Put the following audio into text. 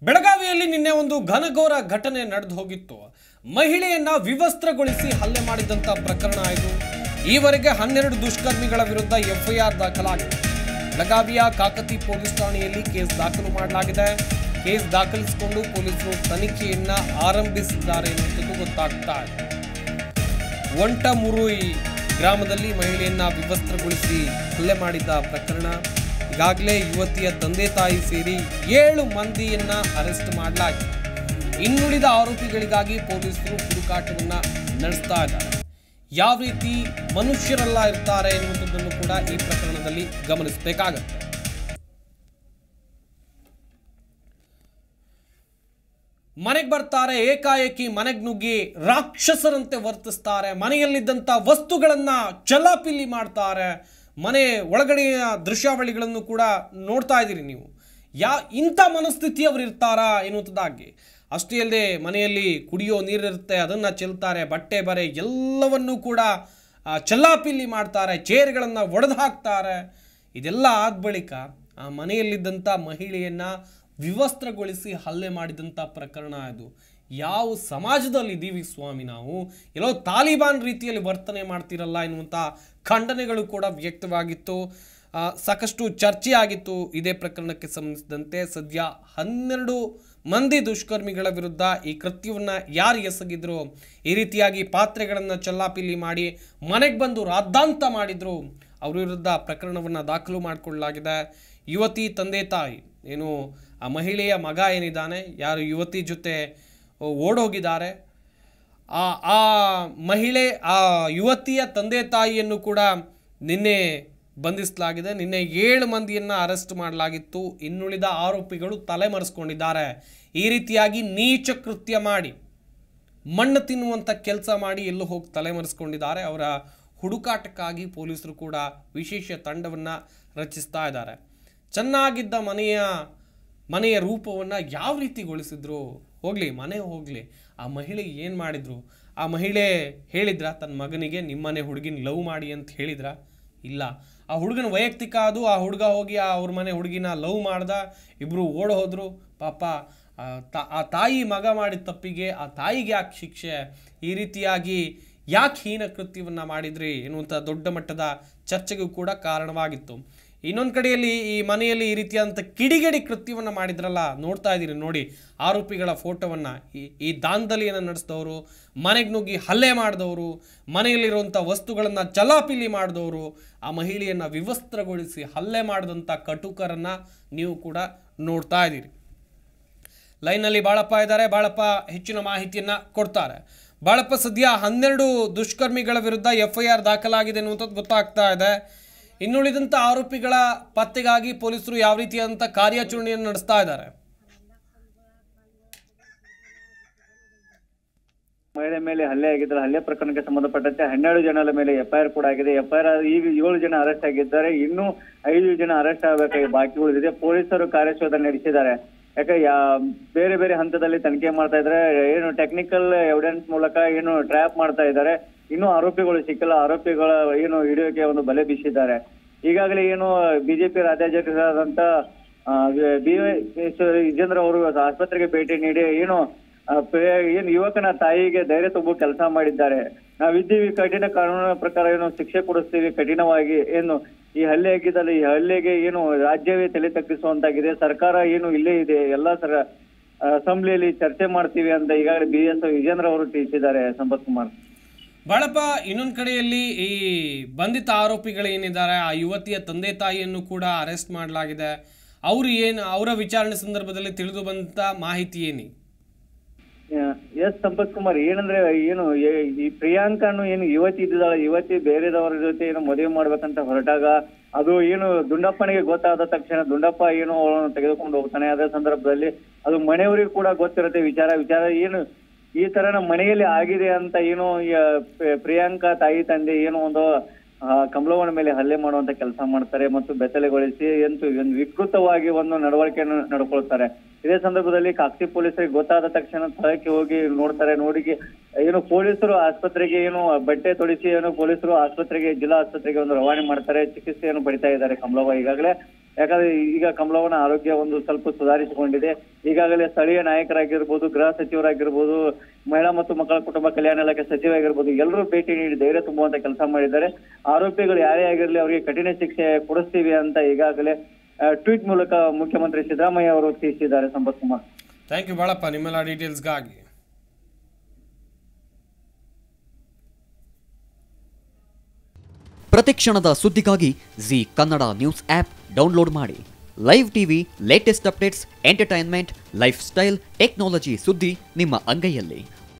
ಬೆಳಗಾವಿಯಲ್ಲಿ ನಿನ್ನೆ ಒಂದು ಘನಘೋರ ಘಟನೆ ನಡೆದು ಹೋಗಿತ್ತು ಮಹಿಳೆಯನ್ನ ವಿವಸ್ತ್ರಗೊಳಿಸಿ ಹಲ್ಲೆ ಮಾಡಿದಂತ ಪ್ರಕರಣ ಇದು ಈವರೆಗೆ ಹನ್ನೆರಡು ದುಷ್ಕರ್ಮಿಗಳ ವಿರುದ್ಧ ಎಫ್ಐಆರ್ ದಾಖಲಾಗಿದೆ ಬೆಳಗಾವಿಯ ಕಾಕತಿ ಪೊಲೀಸ್ ಠಾಣೆಯಲ್ಲಿ ಕೇಸ್ ದಾಖಲು ಮಾಡಲಾಗಿದೆ ಕೇಸ್ ದಾಖಲಿಸಿಕೊಂಡು ಪೊಲೀಸರು ತನಿಖೆಯನ್ನ ಆರಂಭಿಸಿದ್ದಾರೆ ಎನ್ನುವಂಥದ್ದು ಗೊತ್ತಾಗ್ತಾ ಇದೆ ಒಂಟಮುರುಯಿ ಗ್ರಾಮದಲ್ಲಿ ಮಹಿಳೆಯನ್ನ ವಿವಸ್ತ್ರಗೊಳಿಸಿ ಹಲ್ಲೆ ಮಾಡಿದ್ದ ಪ್ರಕರಣ ಈಗಾಗಲೇ ಯುವತಿಯ ತಂದೆ ತಾಯಿ ಸೇರಿ ಏಳು ಮಂದಿಯನ್ನ ಅರೆಸ್ಟ್ ಮಾಡಲಾಗಿದೆ ಇನ್ನುಳಿದ ಆರೋಪಿಗಳಿಗಾಗಿ ಪೊಲೀಸರು ಹುಡುಕಾಟವನ್ನ ನಡೆಸ್ತಾ ಇದ್ದಾರೆ ಯಾವ ರೀತಿ ಮನುಷ್ಯರೆಲ್ಲ ಇರ್ತಾರೆ ಎನ್ನುವಂಥದ್ದನ್ನು ಕೂಡ ಈ ಪ್ರಕರಣದಲ್ಲಿ ಗಮನಿಸಬೇಕಾಗತ್ತೆ ಮನೆಗೆ ಬರ್ತಾರೆ ಏಕಾಏಕಿ ಮನೆಗೆ ನುಗ್ಗಿ ರಾಕ್ಷಸರಂತೆ ವರ್ತಿಸ್ತಾರೆ ಮನೆಯಲ್ಲಿದ್ದಂಥ ವಸ್ತುಗಳನ್ನ ಚಲಾಪಿಲ್ಲಿ ಮಾಡ್ತಾರೆ ಮನೆ ಒಳಗಡೆಯ ದೃಶ್ಯಾವಳಿಗಳನ್ನು ಕೂಡ ನೋಡ್ತಾ ಇದ್ದೀರಿ ನೀವು ಯಾ ಇಂಥ ಮನಸ್ಥಿತಿಯವರು ಇರ್ತಾರಾ ಎನ್ನುವಂಥದ್ದಾಗಿ ಅಷ್ಟೇ ಅಲ್ಲದೆ ಮನೆಯಲ್ಲಿ ಕುಡಿಯೋ ನೀರಿರುತ್ತೆ ಅದನ್ನು ಚೆಲ್ತಾರೆ ಬಟ್ಟೆ ಬರೆ ಎಲ್ಲವನ್ನೂ ಕೂಡ ಆ, ಚಲ್ಲಾಪಿಲ್ಲಿ ಮಾಡ್ತಾರೆ ಚೇರ್ಗಳನ್ನು ಒಡೆದು ಹಾಕ್ತಾರೆ ಇದೆಲ್ಲ ಆದ ಬಳಿಕ ಆ ಮನೆಯಲ್ಲಿದ್ದಂಥ ಮಹಿಳೆಯನ್ನ ವಿವಸ್ತ್ರಗೊಳಿಸಿ ಹಲ್ಲೆ ಮಾಡಿದಂಥ ಪ್ರಕರಣ ಅದು ಯಾವ ಸಮಾಜದಲ್ಲಿ ಇದ್ದೀವಿ ಸ್ವಾಮಿ ನಾವು ಎಲ್ಲೋ ತಾಲಿಬಾನ್ ರೀತಿಯಲ್ಲಿ ವರ್ತನೆ ಮಾಡ್ತಿರಲ್ಲ ಎನ್ನುವಂಥ ಖಂಡನೆಗಳು ಕೂಡ ವ್ಯಕ್ತವಾಗಿತ್ತು ಆ, ಸಾಕಷ್ಟು ಚರ್ಚೆ ಆಗಿತ್ತು ಇದೇ ಪ್ರಕರಣಕ್ಕೆ ಸಂಬಂಧಿಸಿದಂತೆ ಸದ್ಯ ಹನ್ನೆರಡು ಮಂದಿ ದುಷ್ಕರ್ಮಿಗಳ ವಿರುದ್ಧ ಈ ಕೃತ್ಯವನ್ನು ಯಾರು ಎಸಗಿದ್ರು ಈ ರೀತಿಯಾಗಿ ಪಾತ್ರೆಗಳನ್ನು ಚಲ್ಲಾಪಿಲ್ಲಿ ಮಾಡಿ ಮನೆಗೆ ಬಂದು ರಾದ್ದಾಂತ ಮಾಡಿದ್ರು ಅವ್ರ ವಿರುದ್ಧ ಪ್ರಕರಣವನ್ನು ದಾಖಲು ಮಾಡಿಕೊಳ್ಳಲಾಗಿದೆ ಯುವತಿ ತಂದೆ ತಾಯಿ ಏನು ಆ ಮಹಿಳೆಯ ಮಗ ಏನಿದ್ದಾನೆ ಯಾರು ಯುವತಿ ಜೊತೆ ಓಡೋಗಿದ್ದಾರೆ ಆ ಆ ಮಹಿಳೆ ಆ ಯುವತಿಯ ತಂದೆ ತಾಯಿಯನ್ನು ಕೂಡ ನಿನ್ನೆ ಬಂಧಿಸಲಾಗಿದೆ ನಿನ್ನೆ ಏಳು ಮಂದಿಯನ್ನು ಅರೆಸ್ಟ್ ಮಾಡಲಾಗಿತ್ತು ಇನ್ನುಳಿದ ಆರೋಪಿಗಳು ತಲೆಮರೆಸ್ಕೊಂಡಿದ್ದಾರೆ ಈ ರೀತಿಯಾಗಿ ನೀಚ ಕೃತ್ಯ ಮಾಡಿ ಮಣ್ಣು ತಿನ್ನುವಂಥ ಕೆಲಸ ಮಾಡಿ ಎಲ್ಲೂ ಹೋಗಿ ತಲೆಮರೆಸ್ಕೊಂಡಿದ್ದಾರೆ ಅವರ ಹುಡುಕಾಟಕ್ಕಾಗಿ ಪೊಲೀಸರು ಕೂಡ ವಿಶೇಷ ತಂಡವನ್ನು ರಚಿಸ್ತಾ ಇದ್ದಾರೆ ಚೆನ್ನಾಗಿದ್ದ ಮನೆಯ ಮನೆಯ ರೂಪವನ್ನು ಯಾವ ರೀತಿಗೊಳಿಸಿದ್ರು ಹೋಗಲಿ ಮನೆ ಹೋಗಲಿ ಆ ಮಹಿಳೆ ಏನು ಮಾಡಿದ್ರು ಆ ಮಹಿಳೆ ಹೇಳಿದ್ರ ತನ್ನ ಮಗನಿಗೆ ನಿಮ್ಮನೆ ಹುಡುಗಿನ ಲವ್ ಮಾಡಿ ಅಂತ ಹೇಳಿದ್ರ ಇಲ್ಲ ಆ ಹುಡುಗನ ವೈಯಕ್ತಿಕ ಅದು ಆ ಹುಡುಗ ಹೋಗಿ ಆ ಅವ್ರ ಮನೆ ಹುಡುಗಿನ ಲವ್ ಮಾಡ್ದ ಇಬ್ಬರು ಓಡ್ ಹೋದ್ರು ಪಾಪ ಆ ತಾ- ಆ ತಾಯಿ ಮಗ ಮಾಡಿದ ತಪ್ಪಿಗೆ ಆ ತಾಯಿಗೆ ಯಾಕೆ ಶಿಕ್ಷೆ ಈ ರೀತಿಯಾಗಿ ಯಾಕೆ ಹೀನ ಕೃತ್ಯವನ್ನು ಮಾಡಿದ್ರಿ ಎನ್ನುವಂಥ ದೊಡ್ಡ ಮಟ್ಟದ ಚರ್ಚೆಗೂ ಕೂಡ ಕಾರಣವಾಗಿತ್ತು ಇನ್ನೊಂದು ಕಡೆಯಲ್ಲಿ ಈ ಮನೆಯಲ್ಲಿ ಈ ರೀತಿಯಾದಂಥ ಕಿಡಿಗೇಡಿ ಕೃತ್ಯವನ್ನು ಮಾಡಿದ್ರಲ್ಲ ನೋಡ್ತಾ ಇದ್ದೀರಿ ನೋಡಿ ಆರೋಪಿಗಳ ಫೋಟೋವನ್ನು ಈ ಈ ದಾಂಧಲಿಯನ್ನು ನಡೆಸಿದವರು ಮನೆಗೆ ನುಗ್ಗಿ ಹಲ್ಲೆ ಮಾಡಿದವರು ಮನೆಯಲ್ಲಿರುವಂಥ ವಸ್ತುಗಳನ್ನು ಚಲಾಪಿಲಿ ಮಾಡಿದವರು ಆ ಮಹಿಳೆಯನ್ನು ವಿವಸ್ತ್ರಗೊಳಿಸಿ ಹಲ್ಲೆ ಮಾಡಿದಂಥ ಕಟುಕರನ್ನು ನೀವು ಕೂಡ ನೋಡ್ತಾ ಇದ್ದೀರಿ ಲೈನಲ್ಲಿ ಬಾಳಪ್ಪ ಇದ್ದಾರೆ ಬಾಳಪ್ಪ ಹೆಚ್ಚಿನ ಮಾಹಿತಿಯನ್ನ ಕೊಡ್ತಾರೆ ಬಾಳಪ್ಪ ಸದ್ಯ ಹನ್ನೆರಡು ದುಷ್ಕರ್ಮಿಗಳ ವಿರುದ್ಧ ಎಫ್ ಐ ಆರ್ ದಾಖಲಾಗಿದೆ ಅನ್ನುವಂಥದ್ದು ಗೊತ್ತಾಗ್ತಾ ಇದೆ ಇನ್ನುಳಿದಂಥ ಆರೋಪಿಗಳ ಪತ್ತೆಗಾಗಿ ಪೊಲೀಸರು ಯಾವ ರೀತಿಯಾದಂಥ ಕಾರ್ಯಾಚರಣೆಯನ್ನು ನಡೆಸ್ತಾ ಇದ್ದಾರೆ ಮಹಿಳೆ ಮೇಲೆ ಹಲ್ಲೆ ಆಗಿದ್ರೆ ಹಲ್ಲೆ ಪ್ರಕರಣಕ್ಕೆ ಸಂಬಂಧಪಟ್ಟಂತೆ ಹನ್ನೆರಡು ಜನರ ಮೇಲೆ ಎಫ್ಐಆರ್ ಕೂಡ ಆಗಿದೆ ಎಫ್ಐಆರ್ ಈಗ ಏಳು ಜನ ಅರೆಸ್ಟ್ ಆಗಿದ್ದಾರೆ ಇನ್ನೂ ಐದು ಜನ ಅರೆಸ್ಟ್ ಆಗಬೇಕಾಗಿ ಬಾಕಿ ಉಳಿದಿದೆ ಪೊಲೀಸರು ಕಾರ್ಯಶೋಧನೆ ನಡೆಸಿದ್ದಾರೆ ಯಾಕೆ ಯಾ ಬೇರೆ ಬೇರೆ ಹಂತದಲ್ಲಿ ತನಿಖೆ ಮಾಡ್ತಾ ಇದ್ದಾರೆ ಏನು ಟೆಕ್ನಿಕಲ್ ಎವಿಡೆನ್ಸ್ ಮೂಲಕ ಏನು ಟ್ರ್ಯಾಪ್ ಮಾಡ್ತಾ ಇದ್ದಾರೆ ಇನ್ನೂ ಆರೋಪಿಗಳು ಸಿಕ್ಕಿಲ್ಲ ಆರೋಪಿಗಳ ಏನು ಹಿಡಿಯೋಕೆ ಒಂದು ಬಲೆ ಬೀಸಿದ್ದಾರೆ ಈಗಾಗಲೇ ಏನು ಬಿಜೆಪಿ ರಾಜ್ಯಾಧ್ಯಕ್ಷರಾದಂತ ಬಿ ವೈ ವಿಜೇಂದ್ರ ಅವರು ಆಸ್ಪತ್ರೆಗೆ ಭೇಟಿ ನೀಡಿ ಏನು ಆ, ಪ್ರಿಯ- ಏನು ಯುವಕನ ತಾಯಿಗೆ ಧೈರ್ಯ ತುಂಬುವ ಕೆಲಸ ಮಾಡಿದ್ದಾರೆ ನಾವಿದ್ದೀವಿ ಕಠಿಣ ಕಾನೂನಿನ ಪ್ರಕಾರ ಏನು ಶಿಕ್ಷೆ ಕೊಡಿಸ್ತೀವಿ ಕಠಿಣವಾಗಿ ಏನು ಈ ಹಲ್ಲೆ ಆಗಿದ್ದಲ್ಲ ಈ ಹಲ್ಲೆಗೆ ಏನು ರಾಜ್ಯವೇ ತಲೆ ತಗ್ಗಿಸುವಂತಾಗಿದೆ ಸರ್ಕಾರ ಏನು ಇಲ್ಲೇ ಇದೆ ಎಲ್ಲಾ ಸರ ಅಸೆಂಬ್ಲಿಯಲ್ಲಿ ಚರ್ಚೆ ಮಾಡ್ತೀವಿ ಅಂತ ಈಗಾಗಲೇ ಬಿ ಎಸ್ ವಿಜೇಂದ್ರ ಅವರು ತಿಳಿಸಿದ್ದಾರೆ ಸಂಪತ್ ಕುಮಾರ್ ಬಾಳಪ್ಪ ಇನ್ನೊಂದು ಕಡೆಯಲ್ಲಿ ಈ ಬಂಧಿತ ಆರೋಪಿಗಳು ಏನಿದ್ದಾರೆ ಆ ಯುವತಿಯ ತಂದೆ ತಾಯಿಯನ್ನು ಕೂಡ ಅರೆಸ್ಟ್ ಮಾಡಲಾಗಿದೆ ಅವರು ಏನು ಅವರ ವಿಚಾರಣೆ ಸಂದರ್ಭದಲ್ಲಿ ತಿಳಿದು ಬಂದ ಮಾಹಿತಿ ಏನಿ ಎಸ್ ಸಂಪತ್ ಕುಮಾರ್ ಏನಂದ್ರೆ ಏನು ಏ- ಈ ಪ್ರಿಯಾಂಕಾನು ಏನು ಯುವತಿ ಇದ್ದಾಳೆ ಯುವತಿ ಬೇರೆದವರ ಜೊತೆ ಏನು ಮದುವೆ ಮಾಡ್ಬೇಕಂತ ಹೊರಟಾಗ ಅದು ಏನು ದುಂಡಪ್ಪನಿಗೆ ಗೊತ್ತಾದ ತಕ್ಷಣ ದುಂಡಪ್ಪ ಏನು ಅವಳನ್ನು ತೆಗೆದುಕೊಂಡು ಹೋಗ್ತಾನೆ ಅದೇ ಸಂದರ್ಭದಲ್ಲಿ ಅದು ಮನೆಯವರಿಗೂ ಕೂಡ ಗೊತ್ತಿರುತ್ತೆ ವಿಚಾರ ವಿಚಾರ ಏನು ಈ ತರ ನಮ್ಮ ಮನೆಯಲ್ಲಿ ಆಗಿದೆ ಅಂತ ಏನು ಈ, ಆ, ಪ್ರಿ- ಪ್ರಿಯಾಂಕಾ ತಾಯಿ ತಂದೆ ಏನು ಒಂದು ಆ, ಕಮಲವ್ವನ ಮೇಲೆ ಹಲ್ಲೆ ಮಾಡುವಂತ ಕೆಲಸ ಮಾಡ್ತಾರೆ ಮತ್ತು ಬೆತ್ತಲೆಗೊಳಿಸಿ ಎಂತೂ ಒಂದು ವಿಕೃತವಾಗಿ ಒಂದು ನಡವಳಿಕೆಯನ್ನು ನಡ್ಕೊಳ್ತಾರೆ ಇದೇ ಸಂದರ್ಭದಲ್ಲಿ ಕಾಕ್ತಿ ಪೊಲೀಸರಿಗೆ ಗೊತ್ತಾದ ತಕ್ಷಣ ಸ್ಥಳಕ್ಕೆ ಹೋಗಿ ನೋಡ್ತಾರೆ ನೋಡಿ ಏನು ಪೊಲೀಸರು ಆಸ್ಪತ್ರೆಗೆ ಏನು ಬಟ್ಟೆ ತೊಡಿಸಿ ಏನು ಪೊಲೀಸರು ಆಸ್ಪತ್ರೆಗೆ ಜಿಲ್ಲಾ ಆಸ್ಪತ್ರೆಗೆ ಒಂದು ರವಾನೆ ಮಾಡ್ತಾರೆ ಚಿಕಿತ್ಸೆಯನ್ನು ಪಡಿತಾ ಇದ್ದಾರೆ ಕಮಲವ್ವ ಈಗಾಗಲೇ ಯಾಕಂದ್ರೆ ಈಗ ಕಮಲವನ ಆರೋಗ್ಯ ಒಂದು ಸ್ವಲ್ಪ ಸುಧಾರಿಸಿಕೊಂಡಿದೆ ಈಗಾಗಲೇ ಸ್ಥಳೀಯ ನಾಯಕರಾಗಿರ್ಬೋದು ಗೃಹ ಸಚಿವರಾಗಿರ್ಬೋದು ಮಹಿಳಾ ಮತ್ತು ಮಕ್ಕಳ ಕುಟುಂಬ ಕಲ್ಯಾಣ ಇಲಾಖೆ ಸಚಿವರಾಗಿರ್ಬೋದು ಎಲ್ಲರೂ ಭೇಟಿ ನೀಡಿ ಧೈರ್ಯ ತುಂಬುವಂತ ಕೆಲಸ ಮಾಡಿದ್ದಾರೆ ಆರೋಪಿಗಳು ಯಾರೇ ಆಗಿರಲಿ ಅವರಿಗೆ ಕಠಿಣ ಶಿಕ್ಷೆ ಕೊಡಿಸ್ತೀವಿ ಅಂತ ಈಗಾಗಲೇ ಟ್ವೀಟ್ ಮೂಲಕ ಮುಖ್ಯಮಂತ್ರಿ ಸಿದ್ದರಾಮಯ್ಯ ಅವರು ತಿಳಿಸಿದ್ದಾರೆ ಸಂಪತ್ ಕುಮಾರ್ ಥ್ಯಾಂಕ್ ಯು ಬಾಳಪ್ಪ ನಿಮ್ಮೆಲ್ಲ ಡೀಟೇಲ್ಸ್ಗಾಗಿ ಪ್ರತಿಕ್ಷಣದ ಸುದ್ದಿಗಾಗಿ Zee Kannada news app download ಮಾಡಿ live TV latest updates entertainment lifestyle technology ಸುದ್ದಿ ನಿಮ್ಮ ಅಂಗೈಯಲ್ಲಿ